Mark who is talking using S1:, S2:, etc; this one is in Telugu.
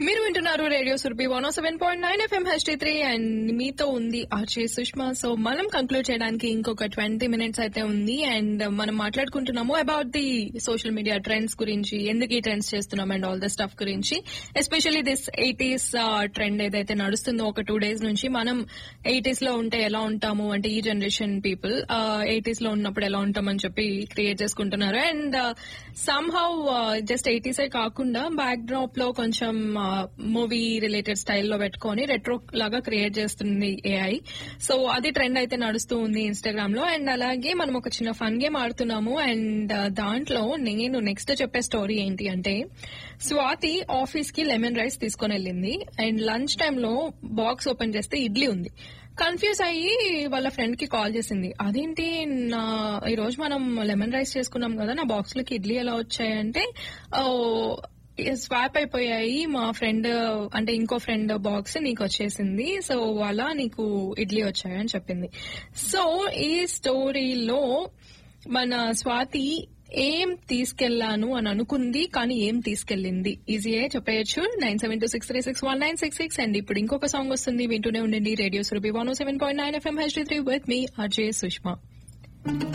S1: మీరు వింటున్నారు radio Surabhi one seven point nine FM H T three and మీతో ఉంది ఆర్చే సుష్మా సో మనం కంక్లూడ్ చేయడానికి ఇంకొక ట్వంటీ మినిట్స్ అయితే ఉంది అండ్ మనం మాట్లాడుకుంటున్నాము about the social media trends గురించి ఎందుకు ఈ ట్రెండ్స్ చేస్తున్నాం అండ్ ఆల్ ద స్టఫ్ గురించి ఎస్పెషల్లీ దిస్ ఎయిటీస్ ట్రెండ్ ఏదైతే నడుస్తుందో ఒక టూ డేస్ నుంచి మనం ఎయిటీస్ లో ఉంటే ఎలా ఉంటాము అంటే ఈ జనరేషన్ పీపుల్ ఎయిటీస్ లో ఉన్నప్పుడు ఎలా ఉంటామని చెప్పి క్రియేట్ చేసుకుంటున్నారు అండ్ సమ్ హౌ జస్ట్ ఎయిటీసే కాకుండా బ్యాక్ డ్రాప్ లో కొంచెం మూవీ రిలేటెడ్ స్టైల్లో పెట్టుకొని రెట్రో లాగా క్రియేట్ చేస్తుంది ఏఐ సో అది ట్రెండ్ అయితే నడుస్తూ ఉంది ఇన్స్టాగ్రామ్ లో అండ్ అలాగే మనం ఒక చిన్న ఫన్ గేమ్ ఆడుతున్నాము అండ్ దాంట్లో నేను నెక్స్ట్ చెప్పే స్టోరీ ఏంటి అంటే స్వాతి ఆఫీస్ కి లెమన్ రైస్ తీసుకొని వెళ్ళింది అండ్ లంచ్ టైమ్ లో బాక్స్ ఓపెన్ చేస్తే ఇడ్లీ ఉంది కన్ఫ్యూజ్ అయ్యి వాళ్ళ ఫ్రెండ్ కి కాల్ చేసింది అదేంటి నా ఈ రోజు మనం లెమన్ రైస్ చేసుకున్నాం కదా నా బాక్స్ లోకి ఇడ్లీ ఎలా వచ్చాయంటే స్వాప్ అయిపోయాయి మా ఫ్రెండ్ అంటే ఇంకో ఫ్రెండ్ బాక్స్ నీకు వచ్చేసింది సో అలా నీకు ఇడ్లీ వచ్చాయని చెప్పింది సో ఈ స్టోరీలో మన స్వాతి ఏం తీసుకెళ్లాను అని అనుకుంది కానీ ఏం తీసుకెళ్లింది ఈజీయే చెప్పేయచ్చు nine seven two six three six one nine six six and ఇప్పుడు ఇంకొక సాంగ్ వస్తుంది వింటూనే ఉండండి radio Surabhi one seven point nine FM H three with మీ అజయ్ సుష్మా